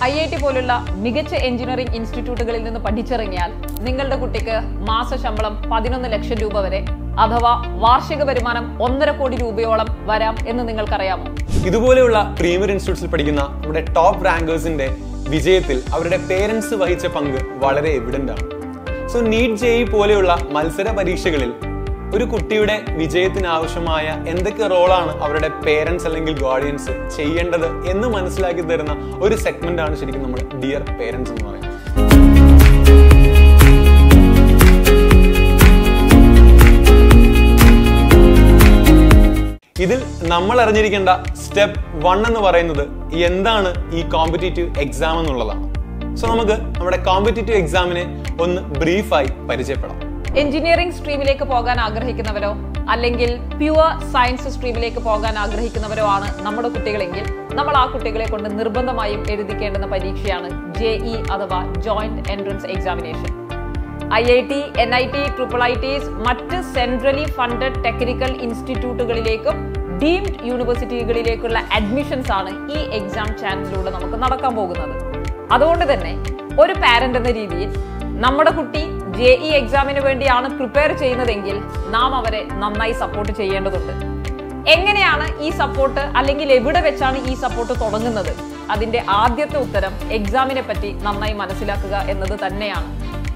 I I T പോലുള്ള മികച്ച engineering ഇൻസ്റ്റിറ്റ്യൂട്ടുകളിൽ നിന്ന് പഠിച്ചിറങ്ങിയാൽ നിങ്ങളുടെ കുട്ടിക്ക് മാസ ശമ്പളം പതിനൊന്ന് ലക്ഷം രൂപ വരെ അഥവാ വാർഷിക വരുമാനം ഒന്നര കോടി രൂപയോളം വരാം എന്ന് നിങ്ങൾക്കറിയാമോ ഇതുപോലെയുള്ള പ്രീമിയർ ഇൻസ്റ്റിറ്റ്യൂട്ട്സിൽ പഠിക്കുന്ന നമ്മുടെ ടോപ്പ് റാങ്കേഴ്സിന്റെ വിജയത്തിൽ അവരുടെ പേരൻസ് വഹിച്ച പങ്ക് വളരെ എവിഡന്റ് ആണ് സോ നീറ്റ് ജെഇ പോലെയുള്ള മത്സര പരീക്ഷകളിൽ ഒരു കുട്ടിയുടെ വിജയത്തിന് ആവശ്യമായ എന്തൊക്കെ റോളാണ് അവരുടെ പേരൻസ് അല്ലെങ്കിൽ ഗാർഡിയൻസ് ചെയ്യേണ്ടത് എന്ന് മനസ്സിലാക്കി തരുന്ന ഒരു സെഗ്മെന്റ് ആണ് ശരിക്കും നമ്മൾ ഡിയർ പേരൻസ് എന്ന് പറയുന്നത് ഇതിൽ നമ്മൾ അറിഞ്ഞിരിക്കേണ്ട സ്റ്റെപ്പ് വൺ എന്ന് പറയുന്നത് എന്താണ് ഈ കോമ്പറ്റേറ്റീവ് എക്സാം എന്നുള്ളതാണ് സോ നമുക്ക് നമ്മുടെ കോമ്പറ്റേറ്റീവ് എക്സാമിനെ ഒന്ന് ബ്രീഫായി പരിചയപ്പെടാം എഞ്ചിനീയറിംഗ് സ്ട്രീമിലേക്ക് പോകാൻ ആഗ്രഹിക്കുന്നവരോ അല്ലെങ്കിൽ പ്യുവർ സയൻസ് സ്ട്രീമിലേക്ക് പോകാൻ ആഗ്രഹിക്കുന്നവരോ ആണ് നമ്മുടെ കുട്ടികളെങ്കിൽ നമ്മൾ ആ കുട്ടികളെ കൊണ്ട് നിർബന്ധമായും എഴുതിക്കേണ്ടുന്ന പരീക്ഷയാണ് ജെ ഇ അഥവാ joint entrance examination I I T N I T triple I Ts മറ്റ് സെൻട്രലി ഫണ്ടഡ് ടെക്നിക്കൽ ഇൻസ്റ്റിറ്റ്യൂട്ടുകളിലേക്കും ഡീംഡ് യൂണിവേഴ്സിറ്റികളിലേക്കുള്ള അഡ്മിഷൻസ് ആണ് ഈ എക്സാം ചാനലിലൂടെ നമുക്ക് നടക്കാൻ പോകുന്നത് അതുകൊണ്ട് തന്നെ ഒരു പാരന്റ് എന്ന രീതിയിൽ നമ്മുടെ കുട്ടി ജെ ഇ എക്സാമിന് വേണ്ടിയാണ് പ്രിപ്പയർ ചെയ്യുന്നതെങ്കിൽ നാം അവരെ നന്നായി സപ്പോർട്ട് ചെയ്യേണ്ടതുണ്ട് എങ്ങനെയാണ് ഈ സപ്പോർട്ട് അല്ലെങ്കിൽ എവിടെ വെച്ചാണ് ഈ സപ്പോർട്ട് തുടങ്ങുന്നത് അതിന്റെ ആദ്യത്തെ ഉത്തരം എക്സാമിനെ പറ്റി നന്നായി മനസ്സിലാക്കുക എന്നത് തന്നെയാണ്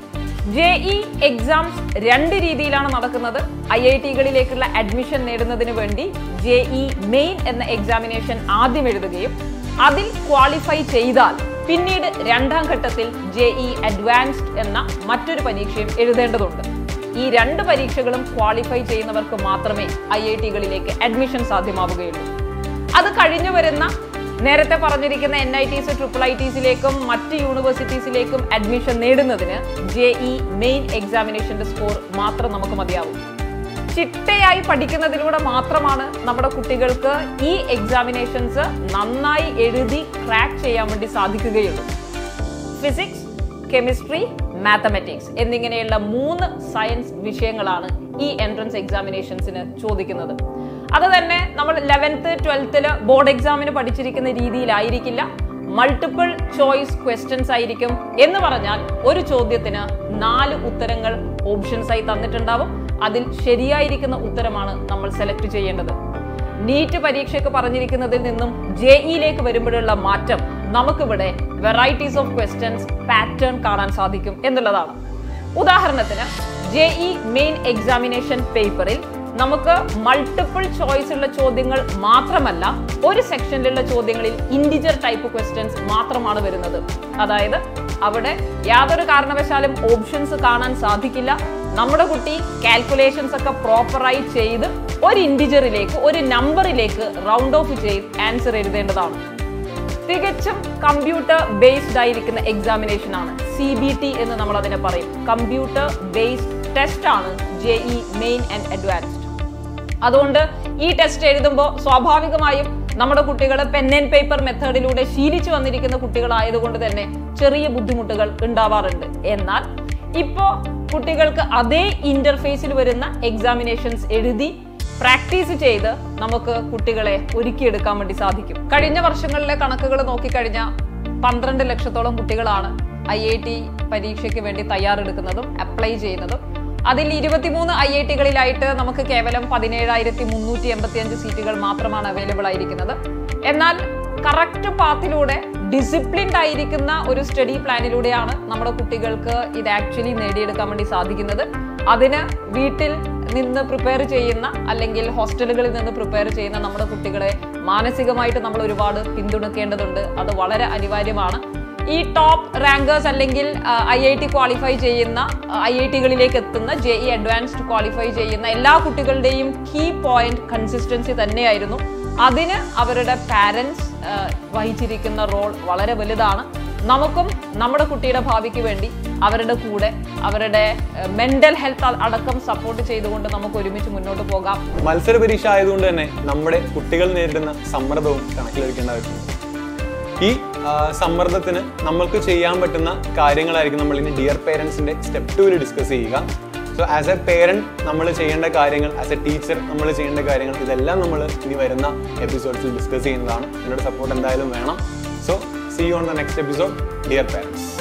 ജെ ഇ എക്സാംസ് രണ്ട് രീതിയിലാണ് നടക്കുന്നത് ഐ ഐ ടികളിലേക്കുള്ള അഡ്മിഷൻ നേടുന്നതിന് വേണ്ടി ജെ ഇ മെയിൻ എന്ന എക്സാമിനേഷൻ ആദ്യം എഴുതുകയും അതിൽ ക്വാളിഫൈ ചെയ്താൽ പിന്നീട് രണ്ടാം ഘട്ടത്തിൽ ജെ ഇ അഡ്വാൻസ്ഡ് എന്ന മറ്റൊരു പരീക്ഷയും എഴുതേണ്ടതുണ്ട് ഈ രണ്ട് പരീക്ഷകളും ക്വാളിഫൈ ചെയ്യുന്നവർക്ക് മാത്രമേ ഐ ഐ ടികളിലേക്ക് അഡ്മിഷൻ സാധ്യമാവുകയുള്ളൂ അത് കഴിഞ്ഞു വരുന്ന നേരത്തെ പറഞ്ഞിരിക്കുന്ന N I Ts triple I ടിസിലേക്കും മറ്റ് യൂണിവേഴ്സിറ്റീസിലേക്കും അഡ്മിഷൻ നേടുന്നതിന് ജെ ഇ മെയിൻ എക്സാമിനേഷന്റെ സ്കോർ മാത്രം നമുക്ക് മതിയാവും ചിട്ടയായി പഠിക്കുന്നതിലൂടെ മാത്രമാണ് നമ്മുടെ കുട്ടികൾക്ക് ഈ എക്സാമിനേഷൻസ് നന്നായി എഴുതി ക്രാക്ക് ചെയ്യാൻ വേണ്ടി സാധിക്കുകയുള്ളൂ ഫിസിക്സ് കെമിസ്ട്രി മാത്തമാറ്റിക്സ് എന്നിങ്ങനെയുള്ള മൂന്ന് സയൻസ് വിഷയങ്ങളാണ് ഈ എൻട്രൻസ് എക്സാമിനേഷൻസിന് ചോദിക്കുന്നത് അത് തന്നെ നമ്മൾ ലെവൻത്ത് ട്വൽത്തില് ബോർഡ് എക്സാമിന് പഠിച്ചിരിക്കുന്ന രീതിയിലായിരിക്കില്ല മൾട്ടിപ്പിൾ ചോയ്സ് ക്വസ്റ്റ്യൻസ് ആയിരിക്കും എന്ന് പറഞ്ഞാൽ ഒരു ചോദ്യത്തിന് നാല് ഉത്തരങ്ങൾ ഓപ്ഷൻസ് ആയി തന്നിട്ടുണ്ടാവും അതിൽ ശരിയായിരിക്കുന്ന ഉത്തരമാണ് നമ്മൾ സെലക്ട് ചെയ്യേണ്ടത് നീറ്റ് പരീക്ഷയ്ക്ക് പറഞ്ഞിരിക്കുന്നതിൽ നിന്നും ജെ ഇയിലേക്ക് വരുമ്പോഴുള്ള മാറ്റം നമുക്കിവിടെ വെറൈറ്റീസ് ഓഫ് ക്വസ്റ്റ്യൻസ് പാറ്റേൺ കാണാൻ സാധിക്കും എന്നുള്ളതാണ് ഉദാഹരണത്തിന് ജെ ഇ മെയിൻ എക്സാമിനേഷൻ പേപ്പറിൽ നമുക്ക് മൾട്ടിപ്പിൾ ചോയ്സ് ഉള്ള ചോദ്യങ്ങൾ മാത്രമല്ല ഒരു സെക്ഷനിലുള്ള ചോദ്യങ്ങളിൽ ഇൻഡിജർ ടൈപ്പ് ക്വസ്റ്റ്യൻസ് മാത്രമാണ് വരുന്നത് അതായത് അവിടെ യാതൊരു കാരണവശാലും ഓപ്ഷൻസ് കാണാൻ സാധിക്കില്ല നമ്മുടെ കുട്ടി കാൽക്കുലേഷൻസ് ഒക്കെ പ്രോപ്പറായി ചെയ്ത് ഒരു ഇൻഡിജറിലേക്ക് ഒരു നമ്പറിലേക്ക് റൗണ്ട് ഓഫ് ചെയ്ത് ആൻസർ എഴുതേണ്ടതാണ് തികച്ചും കമ്പ്യൂട്ടർ ബേസ്ഡ് ആയിരിക്കുന്ന എക്സാമിനേഷൻ ആണ് സി ബി ടി എന്ന് നമ്മൾ അതിനെ പറയും കമ്പ്യൂട്ടർ ബേസ്ഡ് ടെസ്റ്റ് ആണ് J E main and advanced അതുകൊണ്ട് ഈ ടെസ്റ്റ് എഴുതുമ്പോൾ സ്വാഭാവികമായും നമ്മുടെ കുട്ടികൾ പെൻ ആൻഡ് പേപ്പർ മെത്തേഡിലൂടെ ശീലിച്ചു വന്നിരിക്കുന്ന കുട്ടികളായതുകൊണ്ട് തന്നെ ചെറിയ ബുദ്ധിമുട്ടുകൾ ഉണ്ടാവാറുണ്ട് എന്നാൽ ഇപ്പോ കുട്ടികൾക്ക് അതേ ഇന്റർഫേസിൽ വരുന്ന എക്സാമിനേഷൻസ് എഴുതി പ്രാക്ടീസ് ചെയ്ത് നമുക്ക് കുട്ടികളെ ഒരുക്കിയെടുക്കാൻ വേണ്ടി സാധിക്കും കഴിഞ്ഞ വർഷങ്ങളിലെ കണക്കുകൾ നോക്കിക്കഴിഞ്ഞാൽ പന്ത്രണ്ട് ലക്ഷത്തോളം കുട്ടികളാണ് ഐ ഐ ടി പരീക്ഷയ്ക്ക് വേണ്ടി തയ്യാറെടുക്കുന്നതും അപ്ലൈ ചെയ്യുന്നതും അതിൽ ഇരുപത്തിമൂന്ന് ഐ ഐ ടികളിലായിട്ട് നമുക്ക് കേവലം പതിനേഴായിരത്തി മുന്നൂറ്റി എൺപത്തി അഞ്ച് സീറ്റുകൾ മാത്രമാണ് അവൈലബിൾ ആയിരിക്കുന്നത് എന്നാൽ കറക്റ്റ് പാത്തിലൂടെ ഡിസിപ്ലിൻഡ് ആയിരിക്കുന്ന ഒരു സ്റ്റഡി പ്ലാനിലൂടെയാണ് നമ്മുടെ കുട്ടികൾക്ക് ഇത് ആക്ച്വലി നേടിയെടുക്കാൻ വേണ്ടി സാധിക്കുന്നത് അതിന് വീട്ടിൽ നിന്ന് പ്രിപ്പയർ ചെയ്യുന്ന അല്ലെങ്കിൽ ഹോസ്റ്റലുകളിൽ നിന്ന് പ്രിപ്പയർ ചെയ്യുന്ന നമ്മുടെ കുട്ടികളെ മാനസികമായിട്ട് നമ്മൾ ഒരുപാട് പിന്തുണക്കേണ്ടതുണ്ട് അത് വളരെ അനിവാര്യമാണ് ഈ ടോപ്പ് റാങ്കേഴ്സ് അല്ലെങ്കിൽ ഐ ഐ ടി ക്വാളിഫൈ ചെയ്യുന്ന ഐ ഐ ടികളിലേക്ക് എത്തുന്ന ജെ ഇ അഡ്വാൻസ്ഡ് ക്വാളിഫൈ ചെയ്യുന്ന എല്ലാ കുട്ടികളുടെയും കീ പോയിന്റ് കൺസിസ്റ്റൻസി തന്നെയായിരുന്നു അതിന് അവരുടെ പാരൻസ് വഹിച്ചിരിക്കുന്ന റോൾ വളരെ വലുതാണ് നമുക്കും നമ്മുടെ കുട്ടിയുടെ ഭാവിക്ക് വേണ്ടി അവരുടെ കൂടെ അവരുടെ മെന്റൽ ഹെൽത്ത് അടക്കം സപ്പോർട്ട് ചെയ്തുകൊണ്ട് നമുക്ക് ഒരുമിച്ച് മുന്നോട്ട് പോകാം മത്സര പരീക്ഷ ആയതുകൊണ്ട് തന്നെ നമ്മുടെ കുട്ടികൾ നേരിടുന്ന സമ്മർദ്ദവും കണക്കിലെടുക്കേണ്ടതായിട്ടുണ്ട് ഈ ആ, സമ്മർദ്ദത്തിന് നമ്മൾക്ക് ചെയ്യാൻ പറ്റുന്ന കാര്യങ്ങളായിരിക്കും നമ്മൾ ഇനി ഡിയർ പേരൻസിന്റെ സ്റ്റെപ്പ് ടൂവിൽ ഡിസ്കസ് ചെയ്യുക സോ ആസ് എ പേരന്റ് നമ്മൾ ചെയ്യേണ്ട കാര്യങ്ങൾ ആസ് എ ടീച്ചർ നമ്മൾ ചെയ്യേണ്ട കാര്യങ്ങൾ ഇതെല്ലാം നമ്മൾ ഇനി വരുന്ന എപ്പിസോഡ്സിൽ ഡിസ്കസ് ചെയ്യുന്നതാണ് നിങ്ങളുടെ സപ്പോർട്ട് എന്തായാലും വേണം so see you on the next episode dear parents